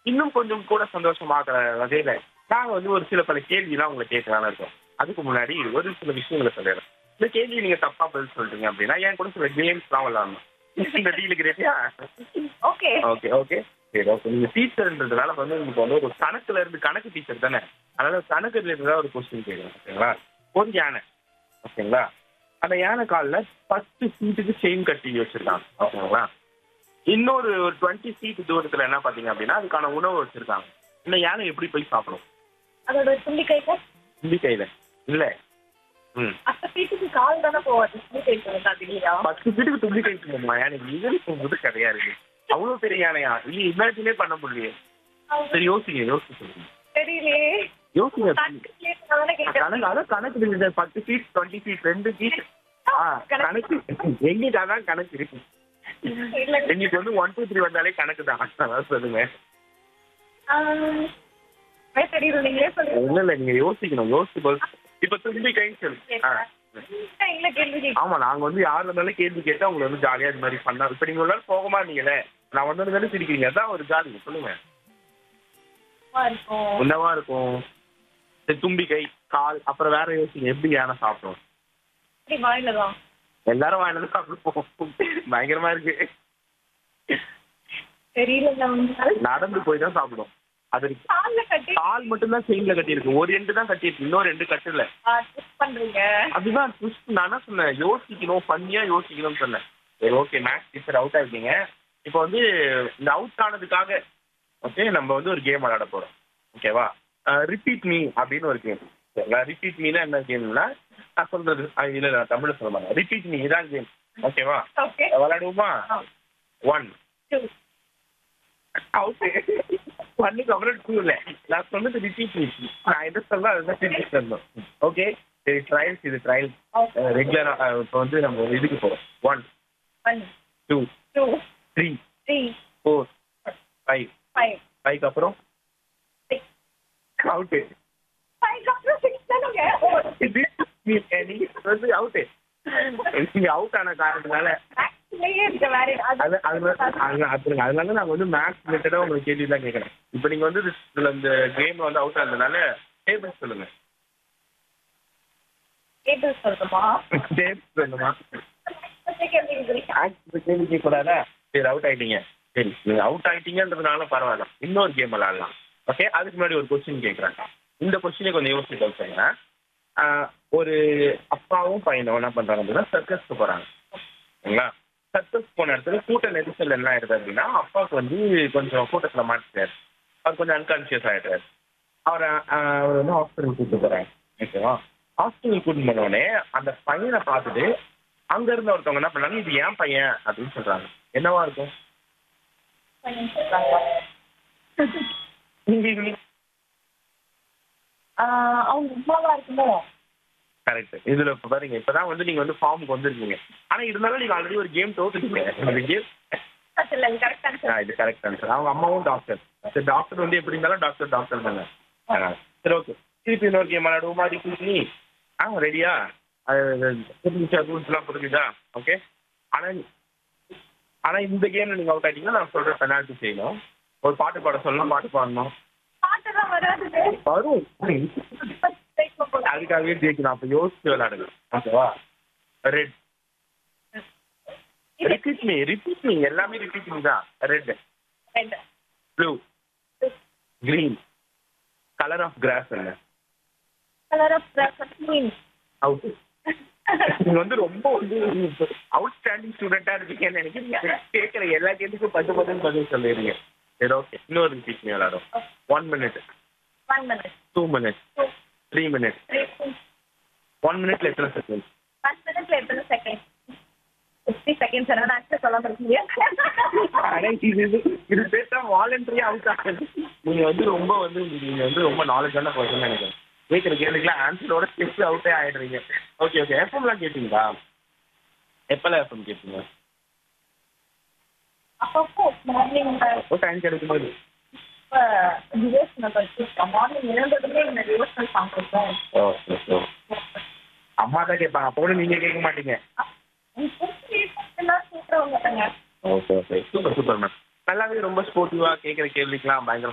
இன்னும் கொஞ்சம் கூட சந்தோஷமாக்குற வகையில நாங்க வந்து ஒரு சில பல கேள்விலாம் உங்களை கேட்கலாம்னு இருக்கோம் அதுக்கு முன்னாடி ஒரு சில விஷயங்களை சொல்லிடுறேன் இந்த கேள்வி நீங்க தப்பா பதில் சொல்றீங்க அப்படின்னா என் கூட சில கேம்ஸ்லாம் விளாடணும் இந்த டீலுக்கு ரெடியா ஓகே ஓகே ஓகே சரி ஓகே நீங்க டீச்சர்ன்றதுனால வந்து உங்களுக்கு வந்து ஒரு கணக்குல இருந்து கணக்கு டீச்சர் தானே அதனால கணக்கு ரிலேட்டடா ஒரு கொஸ்டின் கேட்கணும் ஓகேங்களா ஒரு யானை ஓகேங்களா அந்த யானை காலில் பத்து ஃபீட்டுக்கு செயின் கட்டி வச்சிருக்காங்க ஓகேங்களா இன்னொரு ஒரு டுவெண்ட்டி ஃபீட் தூரத்துல என்ன பாத்தீங்க அப்படின்னா அதுக்கான உணவு வச்சிருக்காங்க இந்த யானை எப்படி போய் சாப்பிடும் அதோட தும்பிக்கைக்கு தும்பி கையில இல்ல ம் அந்த வீட்டுக்கு கால் தானே போவாது தும்பிக்கைக்கு வந்து அது இல்லையா பத்து ஃபீட்டுக்கு தும்பி கை போகுமா யானைக்கு இது போகும்போது கிடையா இருக்கு அவ்வளவு பெரிய யானையா இல்ல இமேஜினே பண்ண முடியலையே சரி யோசிங்க யோசிச்சு சொல்லுங்க தெரியலையே யோசிங்க கணக்குலயே நான் தானே கேட்கிறேன். கணக்கு அதான் கணக்கு இருக்குது பத்து ஃபீட் டுவெண்ட்டி ஃபீட் ரெண்டு ஃபீட் ஆ கணக்கு எங்களுக்கு அதான் கணக்கு இருக்கு இல்ல. எங்களுக்கு வந்து ஒன் டூ த்ரீ வந்தாலே கணக்கு தான் அதான் சொல்லுங்க ஆஹ், வேற தெரியுது நீங்களே சொல்லுங்க இல்ல இல்ல நீங்க யோசிக்கணும் யோசிச்சு போது இப்ப தும்பி கை சொல்லு ஆ. இல்ல கேள்வி கேட்க ஆமா நாங்க வந்து யார் இருந்தாலும் கேள்வி கேட்டா உங்களை வந்து ஜாலியா இது மாதிரி பண்ணா இப்ப நீங்க ஒரு நாள் போக மாட்டீங்களே நான் வந்தது தானே சிரிக்கிறீங்க அதான் ஒரு ஜாலி சொல்லுங்க இருக்கும் என்னவா இருக்கும் சரி, தும்பி கை கால் அப்புறம் வேற யோசிங்க எப்படி யானை சாப்பிடும் இப்படி வாயில தான் எல்லாரும் வாங்கினது சாப்பிடுவோம் பயங்கரமா இருக்கு தெரியல நான் நடந்து போய் தான் சாப்பிடும் அது இருக்கு. கால்ல கட்டி கால் மட்டும் தான் செயின்ல கட்டி இருக்கு ஒரு எண்டு தான் கட்டி இருக்கு இன்னொரு ரெண்டு கட்டல ட்விஸ்ட் பண்றீங்க அதுதான் twist. நான் என்ன சொன்னேன் யோசிக்கணும் பண்ணியா யோசிக்கணும்னு சொன்னேன் சரி ஓகே மேக்ஸ் டீச்சர் அவுட் ஆயிருக்கீங்க இப்போ வந்து இந்த அவுட் ஆனதுக்காக ஓகே நம்ம வந்து ஒரு கேம் விளையாட போறோம் ஓகேவா ரிப்பீட் மீ அப்படின்னு ஒரு கேம் சரிங்களா ரிப்பீட் மீனா என்ன கேம்னா நான் சொல்றது அஹ் இல்ல இல்ல, நான் தமிழ்ல சொல்ல மாட்டேன் ரிப்பீட் மீ இதான் கேம் ஓகேவா ஓகே விளையாடுவோமா ஒன் டூ அவுட் பண்ணுக்கு அப்புறம் டூ இல்ல நான் சொன்னது ரிப்பீட் மீ நான் என்ன சொல்றேன் அதுதான் திருப்பி சொல்லணும் ஓகே சரி ட்ரையல்ஸ் இது ட்ரையல் ரெகுலரா இப்போ வந்து நம்ம இதுக்கு போறோம் one one two two three three four five five five அப்புறம் சிக்ஸ் அவுட்டு ஃபைவ் அப்புறம் சிக்ஸ் தானுங்க இது நீ நீங்க வந்து அவுட்டு நீங்க அவுட் ஆன காரணத்தினால மேக்ஸ்லயே இருக்க வேற அது அதனால அது- அதுங்க. அதனால நாங்க வந்து மேக்ஸ் ரிலேட்டடா உங்களுக்கு கேள்வி தான் கேட்கறேன் இப்போ நீங்க வந்து this- இதுல இந்த கேம்ல வந்து அவுட் ஆனதுனால டேபிள் சொல்லுங்க கேட்டு சொல்லணுமா டேபிள் சொல்லுமா கேள்வி கேட்குறீங்க மேக்ஸ் கேள்வி கேட்கக்கூடாதா சரி அவுட் ஆயிட்டீங்க சரி நீங்க அவுட் ஆயிட்டீங்கன்றதுனால பரவாயில்ல இன்னொரு கேம் விளையாடலாம் ஓகே அதுக்கு முன்னாடி ஒரு கொஸ்டின் கேட்குறாங்க இந்த கொஸ்டினை கொஞ்சம் யோசிச்சு வச்சுங்க ஒரு அப்பாவும் பையனும் என்ன பண்றாங்க அப்படின்னா சர்க்கஸ்க்கு போறாங்க சரிங்களா சர்க்கஸ் போன இடத்துல கூட்ட நெரிசல் என்ன ஆயிடுது அப்படின்னா அப்பாவுக்கு வந்து கொஞ்சம் கூட்டத்துல மாட்டிட்டாரு அவர் கொஞ்சம் அன்கான்சியஸ் ஆயிடுறாரு அவரை ஆஹ், அவர் வந்து ஹாஸ்பிட்டல் கூட்டு போறாங்க ஓகேவா ஹாஸ்பிட்டல் கூட்டு போனோடனே அந்த பையனை பார்த்துட்டு அங்க இருந்த ஒருத்தவங்க என்ன பண்ணாங்க இது ஏன் பையன் அப்படின்னு சொல்றாங்க என்னவா இருக்கும் நீங்க ஆஹ் அவங்க உமாவா இருக்குமோ கரெக்ட் இதுல இப்ப பாருங்க இப்பதான் வந்து நீங்க வந்து ஃபார்முக்கு வந்திருக்கீங்க ஆனா இருந்தாலும் நீங்க ஆல்ரெடி ஒரு கேம் தோத்துட்டீங்க இந்த கேம் இல்ல கரெக்ட் ஆன்சர் இது கரெக்ட் ஆன்சர் அவங்க அம்மாவும் டாக்டர் சரி டாக்டர் வந்து எப்படி இருந்தாலும் டாக்டர் டாக்டர் தாங்க ஆ, சரி ஓகே திருப்பி இன்னொரு கேம் விளையாடுவோமா ரிப்பீட்லி ஆ ரெடியா புரிஞ்சுச்சா ரூல்ஸ்லாம் புரிஞ்சுதா ஓகே ஆனா ஆனா இந்த கேம்ல நீங்க அவுட் ஆயிட்டீங்கன்னா நான் சொல்ற பெனால்ட்டி செய்யணும் ஒரு பாட்டு பாட சொல்லணும் பாட்டு பாடணும் பாட்டு தான் வராது வரும் அதுக்காகவே ஜெயிக்கணும் அப்ப யோசிச்சு விளையாடுங்க ஓகேவா red repeat me repeat me எல்லாமே ரிப்பீட் மீ தான் red blue green colour of grass என்ன கலர் ஆஃப் மீன் அவுட் நீங்க வந்து ரொம்ப வந்து அவுட் ஸ்டாண்டிங் ஸ்டூடெண்டா இருக்கீங்கன்னு நினைக்கிறீங்க கேட்குற எல்லா கேள்விக்கும் பத்து பத்து பதில் சொல்லிடுங்க சரி ஓகே இன்னொரு ரிப்பீட் மீ விளையாடும் one minute one minute two minute three minute one மினிட்ல எத்தனை செகண்ட் ஒன் மினிட்ல எத்தனை செகண்ட் ஃபிஃப்டி செகண்ட்ஸ் என்ன ஆன்சர் சொல்லாம இருக்கீங்க ஆனா இது இது இது பேசா வாலண்டரியா அவுட் ஆகுது நீங்க வந்து ரொம்ப வந்து நீங்க வந்து ரொம்ப நாலேஜான பர்சன் நினைக்கிறேன் கேட்குற கேள்விக்கெல்லாம் ஆன்சரோட ஸ்டெப்ஸ் அவுட்டே ஆயிடுறீங்க ஓகே ஓகே எஃப்எம்லாம் கேட்டீங்களா எப்பெல்லாம் எஃப்எம் கேட்டீங்க அப்பப்போ மார்னிங் எப்போ டைம் கிடைக்கும்போது டிவோஷனல் படிச்சிருக்கேன் மார்னிங் எழுந்ததுமே இந்த டிவோஷனல் சாங் இருக்கும் ஓகே ஓகே அம்மா தான் கேட்பாங்க அப்போ கூட நீங்க கேட்க மாட்டீங்க எல்லாம் சூப்பராக okay okay super super ma'am நல்லாவே ரொம்ப ஸ்போர்ட்டிவா கேட்குற கேள்விக்கெல்லாம் பயங்கர